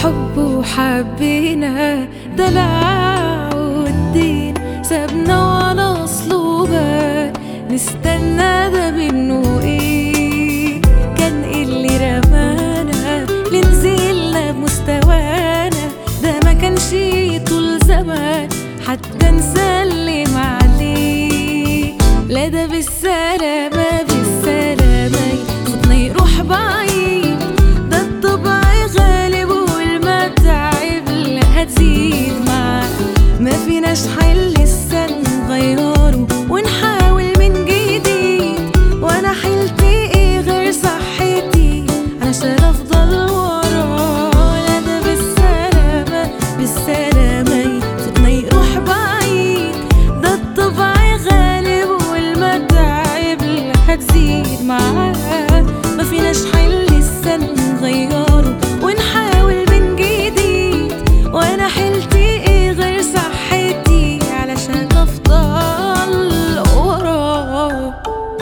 حب وحبينا دلع والدين سابنا ولا أسلوبة نستنى ده منه ايه كان إيه اللي رمانا لنزلنا بمستوانا ده ما كانش طول زمان حتى نسلم عليه لا ده بالسلامة بالسلامة صوتنا يروح بعيد ده الطبع غالب والمتاعب لا هتزيد معاه ما فيناش حل لسه نغيره ونحاول من جديد وانا حيلتي ايه غير صحتي علشان افضل وراه لا ده بالسلامة بالسلامة صوتنا يروح بعيد ده الطبع غالب والمتاعب لا هتزيد معاه ما فيناش حل لسه نغيره ونحاول من جديد وانا حيلتي ايه غير صحتي علشان افضل وراه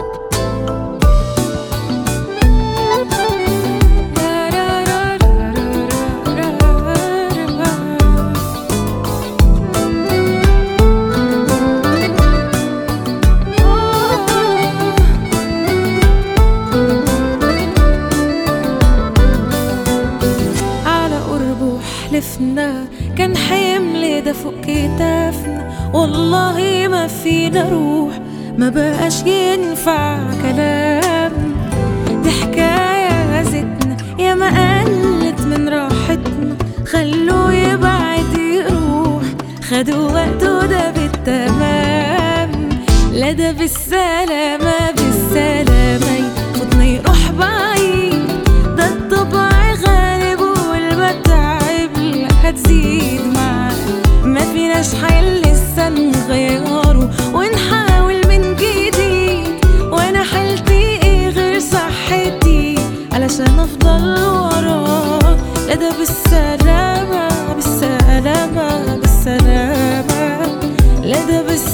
على قربه حلفنا كان حمل ده فوق كتافنا والله ما فينا روح ما بقاش ينفع كلام دي حكاية زتنا يا ما قلت من راحتنا خلوه يبعد يروح خدوا وقته ده بالتمام لا ده بالسلامة بالسلامة صوتنا يروح بعيد ده الطبع غالب والمتاعب لا هتزيد معاه ما فيناش حل لسه نغيره ونحاول من جديد وانا حالتي ايه غير صحتي علشان افضل وراه لا ده بالسلامة بالسلامة بالسلامة لا ده بالسلامة